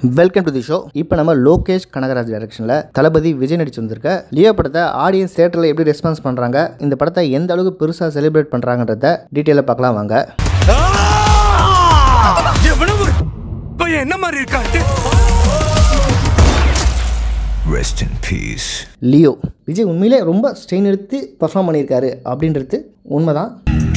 welcome to the show இப்போ நம்ம லோகேஷ் கனகராஜ் டைரக்ஷனில் தளபதி விஜய் நடிச்சு வந்திருக்க லியோ படத்தை ஆடியன்ஸ் தேட்டரில் எப்படி ரெஸ்பான்ஸ் பண்ணுறாங்க இந்த படத்தை எந்த அளவுக்கு பெருசாக செலிப்ரேட் பண்ணுறாங்கன்றத டீட்டெயிலாக பார்க்கலாம் வாங்க எவ்வளவு ஒரு பையன் என்ன மாதிரி இருக்காரு rest in peace Leo Vijay உண்மையிலே ரொம்ப ஸ்ட்ரெயின் எடுத்து பர்ஃபார்ம் பண்ணியிருக்காரு அப்படின்றது உண்மைதான்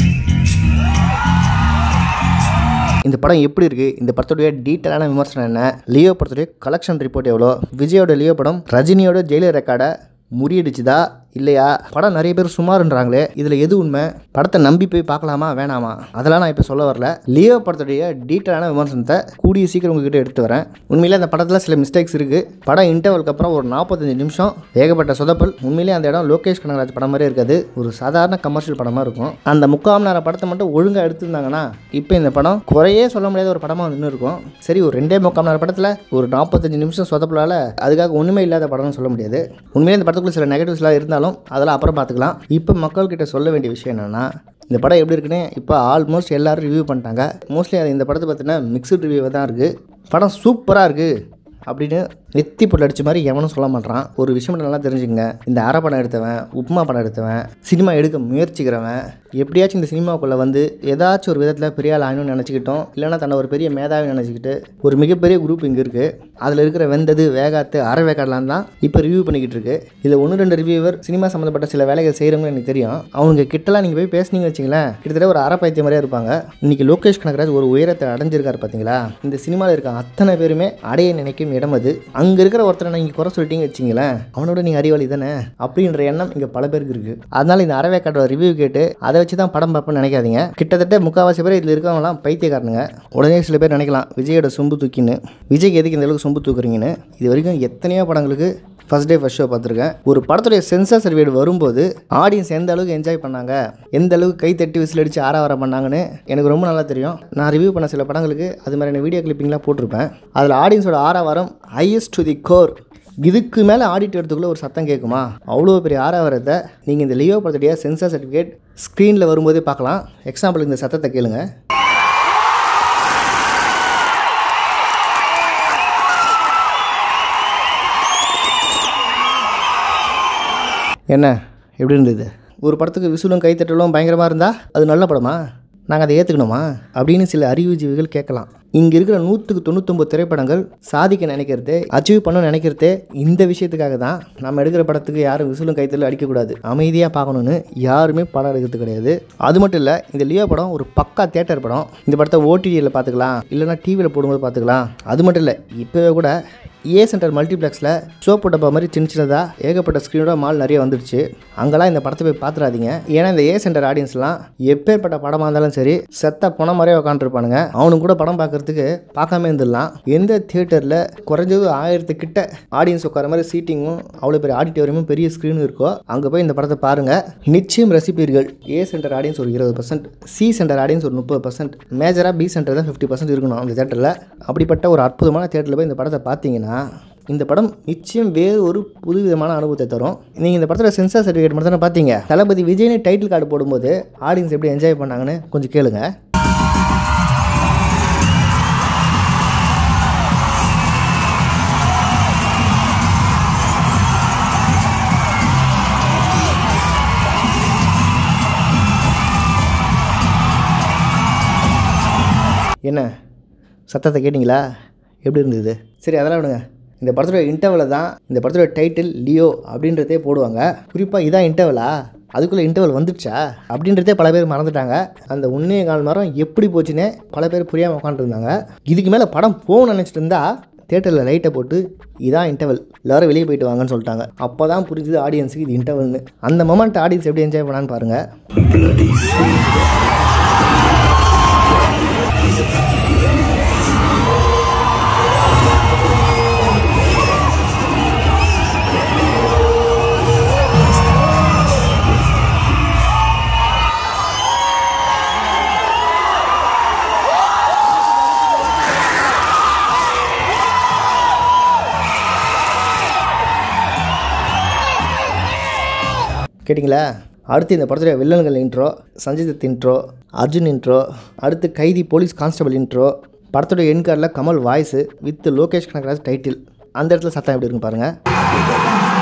இந்த படம் எப்படி இருக்குது இந்த படத்துடைய டீட்டெயிலான விமர்சனம் என்ன லியோ படத்துடைய கலெக்ஷன் ரிப்போர்ட் எவ்வளோ விஜயோட லியோ படம் ரஜினியோட ஜெயிலர் ரெக்கார்டை முறியடிச்சுதா இல்லையா படம் நிறைய பேர் சுமாருன்றாங்களே இதில் எது உண்மை படத்தை நம்பி போய் பார்க்கலாமா வேணாமா அதெல்லாம் நான் இப்போ சொல்ல வரல லியோ படத்துடைய டீட்டெயிலான விமர்சனத்தை கூடிய சீக்கிரம் உங்ககிட்ட எடுத்து வரேன் உண்மையிலே அந்த படத்தில் சில மிஸ்டேக்ஸ் இருக்குது படம் இன்டர்வலுக்கு அப்புறம் ஒரு நாற்பத்தஞ்சு நிமிஷம் ஏகப்பட்ட சொதப்பல் உண்மையிலே அந்த இடம் லோகேஷ் கனகராஜ் படம் மாதிரியே இருக்காது ஒரு சாதாரண கமர்ஷியல் படமாக இருக்கும் அந்த முக்கால் மணி நேரம் படத்தை மட்டும் ஒழுங்காக எடுத்திருந்தாங்கன்னா இப்போ இந்த படம் குறையே சொல்ல முடியாத ஒரு படமாக நின்று இருக்கும் சரி ஒரு ரெண்டே முக்கால் மணி நேரம் படத்தில் ஒரு நாற்பத்தஞ்சு நிமிஷம் சொதப்பலால் அதுக்காக ஒன்றுமே இல்லாத படம்னு சொல்ல முடியாது உண்மையிலே இந்த படத்துக்குள்ள சில நெகட்டிவ்ஸ்லாம் இருந்தாலும் அதெல்லாம் அப்புறம் பார்த்துக்கலாம் இப்போ மக்கள்கிட்ட சொல்ல வேண்டிய விஷயம் என்னென்னா இந்த படம் எப்படி இருக்குன்னு இப்போ ஆல்மோஸ்ட் எல்லாரும் ரிவ்யூ பண்ணிட்டாங்க மோஸ்ட்லி அது இந்த படத்தை பார்த்தீங்கன்னா மிக்சட் ரிவ்யூ தான் இருக்குது படம் சூப்பராக இருக்குது அப்படின்னு நெத்தி பொருள் அடிச்ச மாதிரி எவனும் சொல்ல மாட்டான் ஒரு விஷயம் மட்டும் நல்லா தெரிஞ்சுங்க இந்த அரை படம் எடுத்தவன் உப்புமா படம் எடுத்தவன் சினிமா எடுக்க முயற்சிக்கிறவன் எப்படியாச்சும் இந்த சினிமாவுக்குள்ளே வந்து ஏதாச்சும் ஒரு விதத்தில் பெரிய ஆள் ஆகணும்னு நினச்சிக்கிட்டோம் இல்லைன்னா தன்னை ஒரு பெரிய மேதாவி நினச்சிக்கிட்டு ஒரு மிகப்பெரிய குரூப் இங்கே இருக்குது அதில் இருக்கிற வெந்தது வேகாத்து அரை வேக்காடலாம் தான் இப்போ ரிவ்யூ பண்ணிக்கிட்டு இருக்கு இதில் ஒன்று ரெண்டு ரிவ்யூவர் சினிமா சம்மந்தப்பட்ட சில வேலைகள் செய்கிறவங்க எனக்கு தெரியும் அவங்க கிட்டலாம் நீங்கள் போய் பேசுனீங்க வச்சிங்களேன் கிட்டத்தட்ட ஒரு அரை பைத்திய மாதிரியே இருப்பாங்க இன்னைக்கு லோகேஷ் கனகராஜ் ஒரு உயரத்தை அடைஞ்சிருக்காரு பார்த்தீங்களா இந்த சினிமாவில் இருக்க அத்தனை பேருமே அடைய நினைக்கும் இடம் அது அங்கே இருக்கிற ஒருத்தரை நீங்கள் குறை சொல்லிட்டீங்க வச்சிங்களேன் அவனோட நீங்கள் அறிவாளி தானே அப்படின்ற எண்ணம் இங்கே பல பேருக்கு இருக்குது அதனால இந்த அறவேக்காட்டோட ரிவ்யூ கேட்டு அதை வச்சு தான் படம் பார்ப்பேன்னு நினைக்காதீங்க கிட்டத்தட்ட முக்கால்வாசி பேர் இதில் இருக்கவங்களாம் பைத்தியக்காரனுங்க உடனே சில பேர் நினைக்கலாம் விஜயோட சொம்பு தூக்கின்னு விஜய்க்கு எதுக்கு இந்த அளவுக்கு சொம்பு தூக்குறீங்கன்னு இது வரைக்கும் எத்தனையோ படங்களுக்கு ஃபஸ்ட் டே ஃபஸ்ட் ஷோ பார்த்துருக்கேன் ஒரு படத்துடைய சென்சார் சர்டிஃபிகேட் வரும்போது ஆடியன்ஸ் எந்த அளவுக்கு என்ஜாய் பண்ணாங்க எந்த அளவுக்கு கை தட்டி விசில் அடித்து ஆரவாரம் பண்ணாங்கன்னு எனக்கு ரொம்ப நல்லா தெரியும் நான் ரிவ்யூ பண்ண சில படங்களுக்கு அது மாதிரியான வீடியோ கிளிப்பிங்லாம் போட்டிருப்பேன் அதில் ஆடியன்ஸோட ஆரவாரம் ஹையஸ்ட் டு தி கோர் இதுக்கு மேலே ஆடிட் எடுத்துக்குள்ள ஒரு சத்தம் கேட்குமா அவ்வளோ பெரிய ஆரவாரத்தை நீங்கள் இந்த லியோ படத்துடைய சென்சார் சர்டிஃபிகேட் ஸ்க்ரீனில் வரும்போதே பார்க்கலாம் எக்ஸாம்பிள் இந்த சத்தத்தை கேளுங்க என்ன எப்படி இருந்தது ஒரு படத்துக்கு விசுலும் கைத்தட்டலும் பயங்கரமாக இருந்தால் அது நல்ல படமா நாங்கள் அதை ஏற்றுக்கணுமா அப்படின்னு சில அறிவுஜீவிகள் கேட்கலாம் இங்கே இருக்கிற நூற்றுக்கு தொண்ணூத்தொம்பது திரைப்படங்கள் சாதிக்க நினைக்கிறதே அச்சீவ் பண்ண நினைக்கிறதே இந்த விஷயத்துக்காக தான் நம்ம எடுக்கிற படத்துக்கு யாரும் விசுலும் கைத்தலும் அடிக்கக்கூடாது அமைதியாக பார்க்கணுன்னு யாருமே படம் எடுக்கிறது கிடையாது அது மட்டும் இல்லை இந்த லியோ படம் ஒரு பக்கா தேட்டர் படம் இந்த படத்தை ஓடிடியில் பார்த்துக்கலாம் இல்லைனா டிவியில் போடும்போது பார்த்துக்கலாம் அது மட்டும் இல்லை இப்போவே கூட ஏ சென்டர் மல்டிப்ளெக்ஸில் சோப்பு டப்பா மாதிரி சின்ன சின்னதாக ஏகப்பட்ட ஸ்க்ரீனோட மால் நிறைய வந்துடுச்சு அங்கெல்லாம் இந்த படத்தை போய் பார்த்துறாதீங்க ஏன்னா இந்த ஏ சென்டர் ஆடியன்ஸ்லாம் எப்பேற்பட்ட படமாக இருந்தாலும் சரி செத்த போன மாதிரியே உட்காந்துருப்பானுங்க அவனுக்கு கூட படம் பார்க்கறதுக்கு பார்க்காம இருந்துடலாம் எந்த தியேட்டரில் குறைஞ்சது ஆயிரத்து கிட்ட ஆடியன்ஸ் உட்கார மாதிரி சீட்டிங்கும் அவ்வளோ பெரிய ஆடிட்டோரியமும் பெரிய ஸ்க்ரீனும் இருக்கோ அங்கே போய் இந்த படத்தை பாருங்கள் நிச்சயம் ரசிப்பீர்கள் ஏ சென்டர் ஆடியன்ஸ் ஒரு இருபது பர்சன்ட் சி சென்டர் ஆடியன்ஸ் ஒரு முப்பது பர்சன்ட் மேஜராக பி சென்டர் தான் ஃபிஃப்டி பர்சன்ட் இருக்கணும் அந்த தேட்டரில் அப்படிப்பட்ட ஒரு அற்புதமான தேட்டரில் போய் இந்த படத்தை பார்த்தீங்கன்னா இந்த படம் நிச்சயம் வேறு ஒரு புது விதமான அனுபவத்தை தரும் நீங்கள் இந்த படத்தில் சென்சார் சர்டிஃபிகேட் மட்டும் தானே பார்த்தீங்க தளபதி விஜய்னு டைட்டில் கார்டு போடும்போது ஆடியன்ஸ் எப்படி என்ஜாய் பண்ணாங்கன்னு கொஞ்சம் கேளுங்க என்ன சத்தத்தை கேட்டிங்களா எப்படி இருந்தது சரி அதெல்லாம் விடுங்க இந்த படத்தோட இன்டர்வலில் தான் இந்த படத்தோட டைட்டில் லியோ அப்படின்றதே போடுவாங்க குறிப்பாக இதான் இன்டர்வலா அதுக்குள்ளே இன்டர்வல் வந்துடுச்சா அப்படின்றதே பல பேர் மறந்துட்டாங்க அந்த ஒன்றே கால் மரம் எப்படி போச்சுன்னே பல பேர் புரியாமல் உட்காந்துருந்தாங்க இதுக்கு மேலே படம் போகணும்னு நினச்சிட்டு இருந்தா தேட்டரில் லைட்டை போட்டு இதான் இன்டர்வல் எல்லாரும் வெளியே போயிட்டு வாங்கன்னு சொல்லிட்டாங்க அப்போ தான் புரிஞ்சுது ஆடியன்ஸுக்கு இது இன்டர்வல்னு அந்த மொமெண்ட் ஆடியன்ஸ் எப்படி என்ஜாய் பண்ணான்னு பாருங்கள் கேட்டிங்களா அடுத்து இந்த படத்துடைய வில்லன்கள் intro Sanjith intro Arjun intro அடுத்து கைதி போலீஸ் கான்ஸ்டபிள் இன்ட்ரோ படத்தோட என் கார்டில் Kamal voice with Lokesh Kanagaraj title அந்த இடத்துல சத்தம் எப்படி இருக்குன்னு பாருங்கள்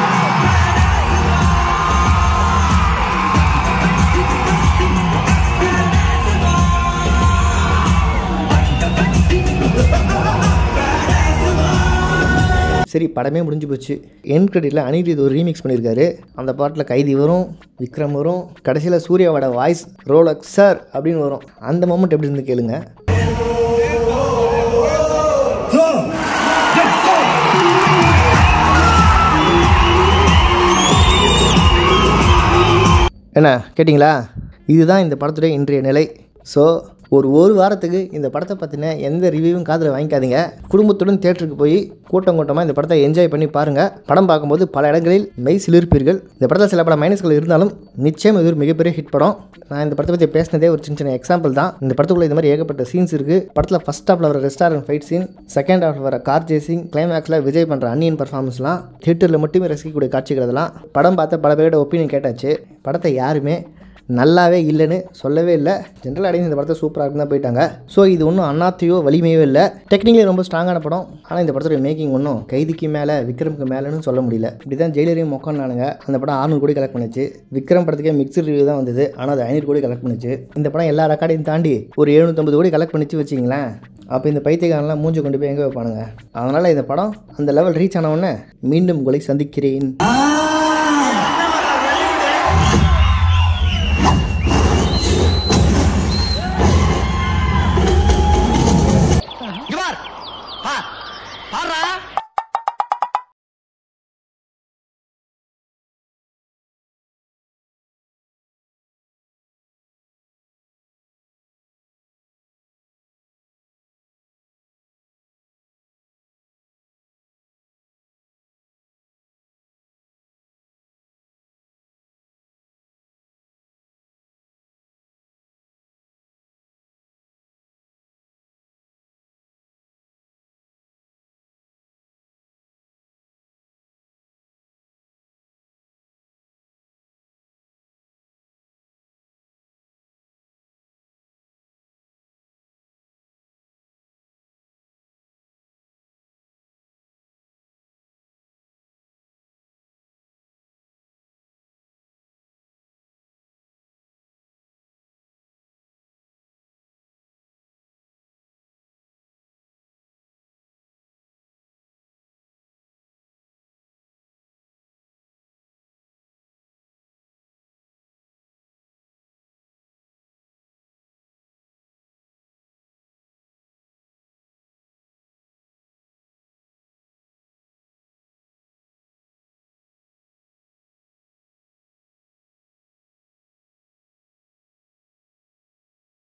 சரி படமே முடிஞ்சு போச்சு என் கிரெடிட்டில் அனிருத் ஒரு ரீமிக்ஸ் பண்ணியிருக்காரு அந்த பாட்டில் கைதி வரும் விக்ரம் வரும் கடைசியில் சூர்யாவோட வாய்ஸ் ரோலக் சார் அப்படின்னு வரும் அந்த மொமெண்ட் எப்படி இருந்து கேளுங்க என்ன கேட்டிங்களா இதுதான் இந்த படத்துடைய இன்றைய நிலை ஸோ ஒரு ஒரு வாரத்துக்கு இந்த படத்தை பற்றின எந்த ரிவ்யூவும் காதில் வாங்கிக்காதீங்க குடும்பத்துடன் தேட்டருக்கு போய் கூட்டம் கூட்டமாக இந்த படத்தை என்ஜாய் பண்ணி பாருங்கள் படம் பார்க்கும்போது பல இடங்களில் மெய் சிலிர்ப்பீர்கள் இந்த படத்தில் சில பல மைனஸ்கள் இருந்தாலும் நிச்சயம் இது ஒரு மிகப்பெரிய ஹிட் படம் நான் இந்த படத்தை பற்றி பேசினதே ஒரு சின்ன சின்ன எக்ஸாம்பிள் தான் இந்த படத்துக்குள்ள இந்த மாதிரி ஏகப்பட்ட சீன்ஸ் இருக்குது படத்தில் ஃபஸ்ட் ஹாஃபில் வர ரெஸ்டாரண்ட் ஃபைட் சீன் செகண்ட் ஹாஃபில் வர கார் சேசிங் கிளைமேக்ஸில் விஜய் பண்ணுற அன்னியன் பர்ஃபார்மன்ஸ்லாம் தியேட்டரில் மட்டுமே ரசிக்கக்கூடிய காட்சிகள் அதெல்லாம் படம் பார்த்த பல பேரோட ஒப்பீனியன் கேட்டாச்சு படத்தை யாருமே நல்லாவே இல்லைன்னு சொல்லவே இல்லை ஜென்ரல் அடைந்து இந்த படத்தை சூப்பராக இருக்குன்னு தான் போயிட்டாங்க ஸோ இது ஒன்றும் அண்ணாத்தையோ வலிமையோ இல்லை டெக்னிக்கலி ரொம்ப ஸ்ட்ராங்கான படம் ஆனால் இந்த படத்தோட மேக்கிங் ஒன்றும் கைதிக்கு மேலே விக்ரமுக்கு மேலேன்னு சொல்ல முடியல இப்படி தான் ஜெயிலரையும் மொக்கன்னானுங்க அந்த படம் 600 கோடி கலெக்ட் பண்ணுச்சு விக்ரம் படத்துக்கே மிக்சர் ரிவ்யூ தான் வந்தது ஆனால் அது ஐநூறு கோடி கலெக்ட் பண்ணுச்சு இந்த படம் எல்லா ரெக்கார்டையும் தாண்டி ஒரு எழுநூற்றம்பது கோடி கலெக்ட் பண்ணிச்சு வச்சிங்களேன் அப்போ இந்த பைத்தியக்காரன்லாம் மூஞ்சி கொண்டு போய் எங்கே வைப்பானுங்க அதனால் இந்த படம் அந்த லெவல் ரீச் ஆன உடனே மீண்டும் உங்களை சந்திக்கிறேன்